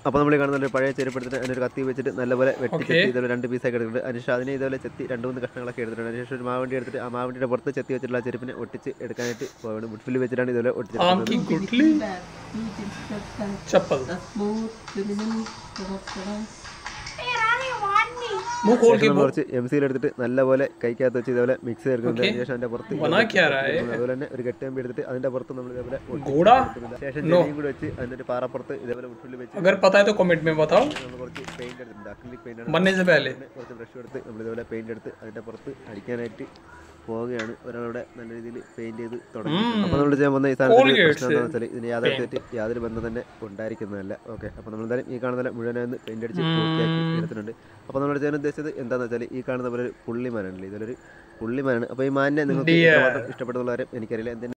അപ്പോൾ നമ്മൾ ഈ കാണുന്ന ഒരു പഴയ ചെരുപ്പ് എടുത്തിട്ട് അതിനൊരു കത്തി വെച്ചിട്ട് നല്ലപോലെ വെട്ടി Okay. ചെത്തി ഇതുപോലെ രണ്ട് പീസാക്കി എടുത്തിട്ടുണ്ട് അതിനുശേഷം അതിനെ ഇതുപോലെ ചെത്തി രണ്ട് മൂന്ന് കഷ്ണങ്ങളൊക്കെ എടുത്തിട്ടുണ്ട് അതിനുശേഷം ഒരു മാവണ്ടി എടുത്തിട്ട് ആ മാവണ്ടിയുടെ പുറത്ത് ചെത്തി വെച്ചിട്ടുള്ള ആ ചെരുപ്പിനെ ഒട്ടിച്ച് എടുക്കാനായിട്ട് പോവുകയാണ് മുട്ഫിൽ വെച്ചിട്ടാണ് ഇതുപോലെ आम ഒട്ടിച്ചെടുക്കുന്നത് की गुठली चप्पल मुंह खोल के ശേഷം നമ്മൾ बोल കുറച്ച് എം സിയിൽ എടുത്തിട്ട് നല്ലപോലെ കൈക്കകത്ത് വെച്ച് ഇതേപോലെ മിക്സ് ചേർക്കുന്നുണ്ട് Okay. അതിനുശേഷം അതിന്റെ പുറത്ത് बना क्या रहा है അതുപോലെ തന്നെ ഒരു കെട്ടമ്പി എടുത്തിട്ട് അതിന്റെ പുറത്ത് നമ്മൾ ഇതേപോലെ ഒട്ടിച്ച് घोड़ा എടുക്കുന്നുണ്ട്. ശേഷം No. ചെടിയും കൂടി വെച്ച് അതിന്റെ ഒരു പാറപ്പുറത്ത് ഇതേപോലെ മുട്ഫിൽ വെച്ച് अगर पता है तो कमेंट में बताओ നമ്മൾ കുറച്ച് പെയിന്റ് എടുത്തിട്ടുണ്ട് അക്രിലിക് പെയിന്റ് बनने से पहले പിന്നെ കുറച്ച് ബ്രഷ് എടുത്ത് നമ്മൾ ഇതുപോലെ പെയിന്റ് എടുത്ത് അതിന്റെ പുറത്ത് അടിക്കാനായിട്ട് പോവുകയാണ് ഒരാളവിടെ നല്ല രീതിയിൽ പെയിന്റ് ചെയ്ത് തുടങ്ങി ഉം. അപ്പോൾ നമ്മൾ ചെയ്യാൻ വന്ന ഈ സാധനത്തിന് Colgates. പ്രശ്നം എന്താണെന്ന് വെച്ചാൽ ഇതിന് യാഥാർത്ഥ്യമായിട്ട് യാതൊരു ബന്ധം തന്നെ ഉണ്ടായിരിക്കുന്നതല്ല ഓക്കെ അപ്പോൾ നമ്മൾ എന്തായാലും ഈ കാണുന്ന പോലെ മുഴുവനായി പെയിന്റ് അടിച്ച് പൂർത്തിയാക്കി എടുത്തിട്ടുണ്ട് അപ്പോൾ നമ്മൾ ചെയ്യാൻ ഉദ്ദേശിച്ചത് എന്താണെന്ന് വെച്ചാൽ ഈ കാണുന്ന പോലെ ഒരു പുള്ളിമാനാണല്ലോ ഇതിലൊരു പുള്ളിമാനാണ് അപ്പോൾ ഈ മാനിനെ നിങ്ങൾക്ക് Deer. എത്രമാത്രം ഇഷ്ടപ്പെടുന്നുള്ളവരെ എനിക്കറിയില്ല എന്തിന്